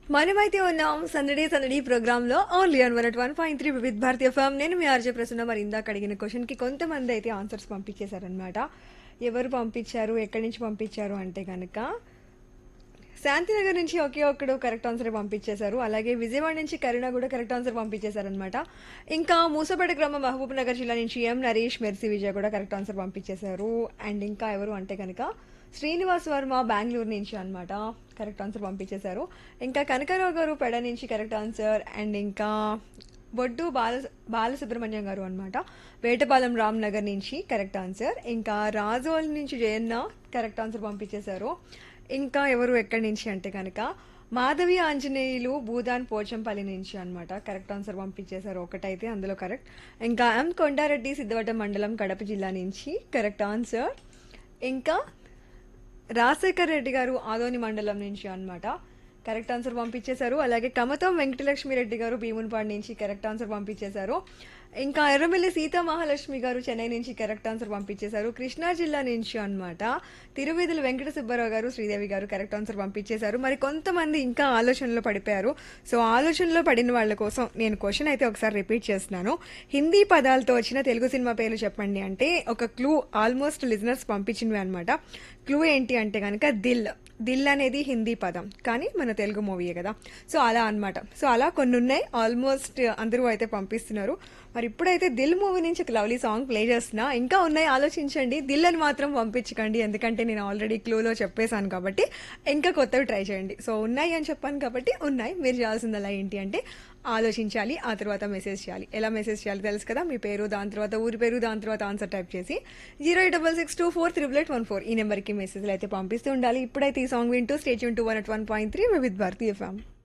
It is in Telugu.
మనమైతే ఉన్నాం సందడి సందడి ప్రోగ్రామ్ లో only on one one point three with భారతీయ ఫామ్ నేను మీ ఆర్జే ప్రసన్న మరి ఇందాక అడిగిన క్వశ్చన్ కి కొంతమంది అయితే ఆన్సర్స్ పంపించేశారనమాట ఎవరు పంపించారు ఎక్కడి నుంచి పంపించారు అంటే కనుక శాంతినగర్ నుంచి ఒకే ఒక్కడు కరెక్ట్ ఆన్సర్ పంపించేశారు అలాగే విజయవాడ నుంచి కరుణ కూడా కరెక్ట్ ఆన్సర్ పంపించేశారనమాట ఇంకా మూసపేట గ్రామం మహబూబ్ నగర్ జిల్లా నుంచి ఎం నరేష్ మెర్సీ విజయ్ కూడా కరెక్ట్ ఆన్సర్ పంపించేశారు అండ్ ఇంకా ఎవరు అంటే కనుక శ్రీనివాస్ వర్మ బెంగళూరు నుంచి అన్నమాట కరెక్ట్ ఆన్సర్ పంపించేశారు ఇంకా కనకరావు గారు పెడ నుంచి కరెక్ట్ ఆన్సర్ అండ్ ఇంకా బొడ్డు బాల బాలసుబ్రహ్మణ్యం గారు అనమాట వేటపాలెం రామ్ నగర్ నుంచి కరెక్ట్ ఆన్సర్ ఇంకా రాజోల్ నుంచి జయన్న కరెక్ట్ ఆన్సర్ పంపించేశారు ఇంకా ఎవరు ఎక్కడి నుంచి అంటే కనుక మాధవి ఆంజనేయులు భూదాన్ పోచంపల్లి నుంచి అన్నమాట కరెక్ట్ ఆన్సర్ పంపించేశారు ఒకటైతే అందులో కరెక్ట్ ఇంకా ఎం కొండారెడ్డి సిద్ధవటం మండలం కడప జిల్లా నుంచి కరెక్ట్ ఆన్సర్ ఇంకా రాజశేఖర్ రెడ్డి గారు ఆదోని మండలం నుంచి అన్నమాట కరెక్ట్ ఆన్సర్ పంపించేశారు అలాగే కమతం వెంకటలక్ష్మి రెడ్డి గారు భీమునిపాడు నుంచి కరెక్ట్ ఆన్సర్ పంపించేశారు ఇంకా ఎర్రమిల్లి సీతా మహాలక్ష్మి గారు చెన్నై నుంచి కరెక్ట్ ఆన్సర్ పంపించేశారు కృష్ణా జిల్లా నుంచి అన్నమాట తిరువీధుల వెంకట సుబ్బారావు గారు శ్రీదేవి గారు కరెక్ట్ ఆన్సర్ పంపించేశారు మరి కొంతమంది ఇంకా ఆలోచనలో పడిపోయారు సో ఆలోచనలో పడిన వాళ్ళ కోసం నేను క్వశ్చన్ అయితే ఒకసారి రిపీట్ చేస్తున్నాను హిందీ పదాలతో వచ్చిన తెలుగు సినిమా పేర్లు చెప్పండి అంటే ఒక క్లూ ఆల్మోస్ట్ లిజనర్స్ పంపించినవి అనమాట క్లూ ఏంటి అంటే కనుక దిల్ దిల్ అనేది హిందీ పదం కానీ మన తెలుగు మూవీయే కదా సో అలా అన్నమాట సో అలా కొన్ని ఉన్నాయి ఆల్మోస్ట్ అందరూ అయితే పంపిస్తున్నారు మరి ఇప్పుడైతే దిల్ మూవీ నుంచి ఒక లవ్లీ సాంగ్ ప్లే చేస్తున్నా ఇంకా ఉన్నాయి ఆలోచించండి దిల్ అని మాత్రం పంపించకండి ఎందుకంటే నేను ఆల్రెడీ క్లూలో చెప్పేశాను కాబట్టి ఇంకా కొత్తవి ట్రై చేయండి సో ఉన్నాయి అని చెప్పాను కాబట్టి ఉన్నాయి మీరు చేయాల్సిందలా ఏంటి అంటే ఆలోచించాలి ఆ తర్వాత మెసేజ్ చేయాలి ఎలా మెసేజ్ చేయాలి తెలుసు కదా మీ పేరు దాని తర్వాత ఊరి పేరు దాని తర్వాత ఆన్సర్ టైప్ చేసి zero eight double six two four triple eight one four ఈ నెంబర్కి మెసేజ్లు అయితే పంపిస్తూ ఉండాలి ఇప్పుడైతే ఈ సాంగ్ వింటూ stay tuned to one at one point three with Bharati FM